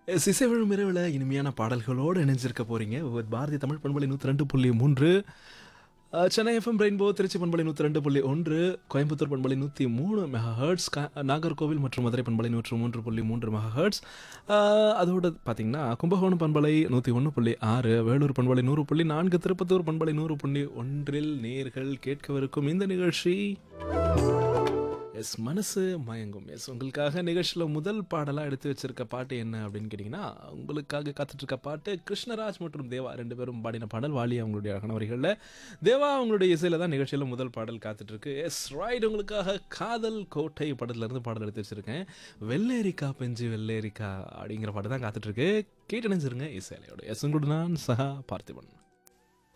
S இசைவிழும் இரவில் இனிமையான பாடல்களோடு இணைஞ்சிருக்க போறீங்க வித் பாரதி தமிழ் பண்பலை நூற்றி ரெண்டு புள்ளி மூன்று அஹ், சென்னை எஃப்எம் ரெயின்போ திருச்சி பண்பலை நூற்றி ரெண்டு புள்ளி ஒன்று கோயம்புத்தூர் பண்பலை நூற்றி மூணு மெகா ஹர்ட்ஸ் நாகர்கோவில் மற்றும் மதுரை பண்பலை நூற்று மூன்று புள்ளி மூன்று மெகா ஹர்ட்ஸ் அதோட பார்த்தீங்கன்னா கும்பகோணம் பண்பலை நூற்றி ஒன்று புள்ளி ஆறு வேலூர் பண்பலை நூறு புள்ளி நான்கு திருப்பத்தூர் பண்பலை நூறு புள்ளி ஒன்றில் நேர்கள் கேட்கவிருக்கும் இந்த நிகழ்ச்சி எஸ் மனசு மயங்கும் எஸ் உங்களுக்காக நிகழ்ச்சியில் முதல் பாடலாக எடுத்து வச்சிருக்க பாட்டு என்ன அப்படின்னு கேட்டிங்கன்னா உங்களுக்காக காத்துட்டு இருக்க பாட்டு கிருஷ்ணராஜ் மற்றும் தேவா ரெண்டு பேரும் பாடின பாடல் வாலி அவங்களுடைய கணவர்களில் தேவா அவங்களுடைய இசையில் தான் நிகழ்ச்சியில் முதல் பாடல் காத்துட்டு இருக்கு எஸ் ரைட் உங்களுக்காக காதல் கோட்டை படத்துலேருந்து பாடல் எடுத்து வச்சிருக்கேன் வெள்ளேரிக்கா பெஞ்சு வெள்ளேரிக்கா அப்படிங்கிற பாட்டு தான் காத்துட்டு இருக்கு கேட்டு நினைச்சிருங்க இசையிலையோட எஸ் உங்களோட நான் சஹா பார்த்திபன்